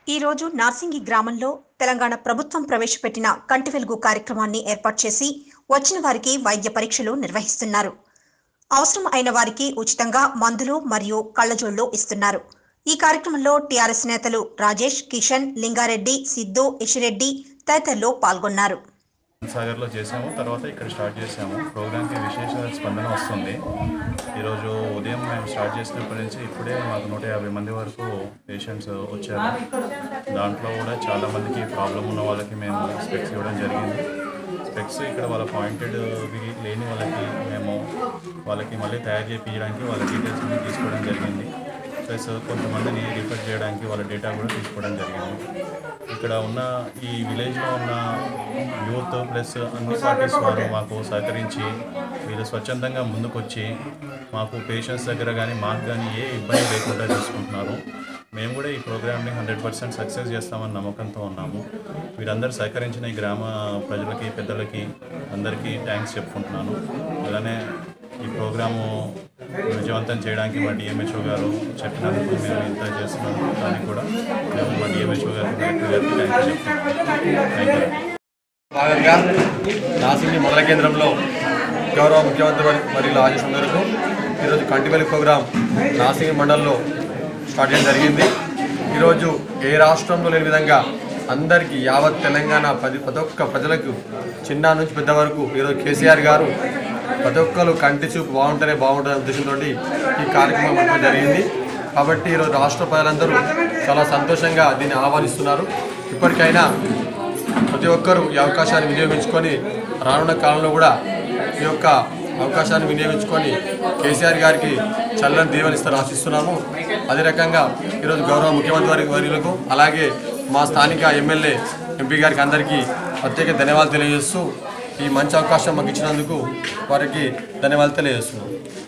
ఈ రోజు నార్సింగి గ్రామంలో తెలంగాణ ప్రభుత్వం ప్రవేశపెట్టిన కంటి వెలుగు కార్యక్రమాన్ని ఏర్పాటు చేసి వచ్చిన వారికి వైద్య పరీక్షలు నిర్వహిస్తున్నారు అవసరం అయిన వారికి ఉచితంగా మందులు మరియు కళ్ళజోళ్లు ఇస్తున్నారు ఈ కార్యక్రమంలో టీఆర్ఎస్ నేతలు రాజేష్ కిషన్ లింగారెడ్డి సిద్ధు ఇషిరెడ్డి తదితరులు పాల్గొన్నారు సాగర్లో చేసాము తర్వాత ఇక్కడ స్టార్ట్ చేసాము ప్రోగ్రామ్కి విశేష స్పందన వస్తుంది ఈరోజు ఉదయం మేము స్టార్ట్ చేసినప్పటి నుంచి ఇప్పుడే మాకు నూట యాభై మంది వరకు పేషెంట్స్ వచ్చారు దాంట్లో కూడా చాలా మందికి ప్రాబ్లం ఉన్న వాళ్ళకి మేము స్పెక్స్ ఇవ్వడం జరిగింది స్పెక్స్ ఇక్కడ వాళ్ళ పాయింటెడ్ లేని వాళ్ళకి మేము వాళ్ళకి మళ్ళీ తయారు చేయించడానికి వాళ్ళ డీటెయిల్స్ అన్ని తీసుకోవడం జరిగింది ప్లస్ కొంతమందిని రిఫర్ చేయడానికి వాళ్ళ డేటా కూడా తీసుకోవడం జరిగింది ఇక్కడ ఉన్న ఈ విలేజ్లో ఉన్న యూత్ ప్లస్ అన్ని పార్టీస్ వారు మాకు సహకరించి వీళ్ళు స్వచ్ఛందంగా ముందుకొచ్చి మాకు పేషెంట్స్ దగ్గర కానీ మాకు కానీ ఏ ఇబ్బంది లేకుండా చూసుకుంటున్నారు మేము కూడా ఈ ప్రోగ్రామ్ని హండ్రెడ్ పర్సెంట్ సక్సెస్ చేస్తామని నమ్మకంతో ఉన్నాము వీరందరూ సహకరించిన ఈ గ్రామ ప్రజలకి పెద్దలకి అందరికీ థ్యాంక్స్ చెప్పుకుంటున్నాను అలానే ఈ ప్రోగ్రాము విజయవంతం చేయడానికి మా డిఎంహెచ్ఓ గారు చెప్పినందుకు మేము ఇంత చేస్తున్నాము దానికి కూడా మేము మా డిఎంహెచ్ఓ గారికి కలెక్టర్ గారికి థ్యాంక్స్ చెప్తున్నాము థ్యాంక్ యూ భాగంగా నాసింగి మండల కేంద్రంలో గౌరవ ముఖ్యమంత్రి వారి మరియు ఆదేశం మేరకు ఈరోజు కంటివెలి ప్రోగ్రాం నాసింగి మండలంలో స్టార్ట్ చేయడం జరిగింది ఈరోజు ఏ రాష్ట్రంలో లేని విధంగా అందరికీ యావత్ తెలంగాణ ప్రతి ప్రతి ఒక్క ప్రజలకు చిన్న నుంచి పెద్ద వరకు ఈరోజు కేసీఆర్ గారు ప్రతి ఒక్కరు కంటి చూపు బాగుంటేనే బాగుంటుంది ఉద్దేశంతో ఈ కార్యక్రమం పెట్టడం జరిగింది కాబట్టి ఈరోజు రాష్ట్ర ప్రజలందరూ చాలా సంతోషంగా దీన్ని ఆహ్వానిస్తున్నారు ఇప్పటికైనా ప్రతి ఒక్కరూ ఈ అవకాశాన్ని వినియోగించుకొని రానున్న కాలంలో కూడా ఈ యొక్క అవకాశాన్ని వినియోగించుకొని కేసీఆర్ గారికి చల్లని దీవెనిస్తారు ఆశిస్తున్నాము అదే రకంగా ఈరోజు గౌరవ ముఖ్యమంత్రి వారి వర్యులకు అలాగే మా స్థానిక ఎమ్మెల్యే ఎంపీ గారికి అందరికీ ప్రత్యేక ధన్యవాదాలు తెలియజేస్తూ ఈ మంచి అవకాశం మాకు ఇచ్చినందుకు వారికి ధన్యవాదాలు తెలియజేస్తున్నాం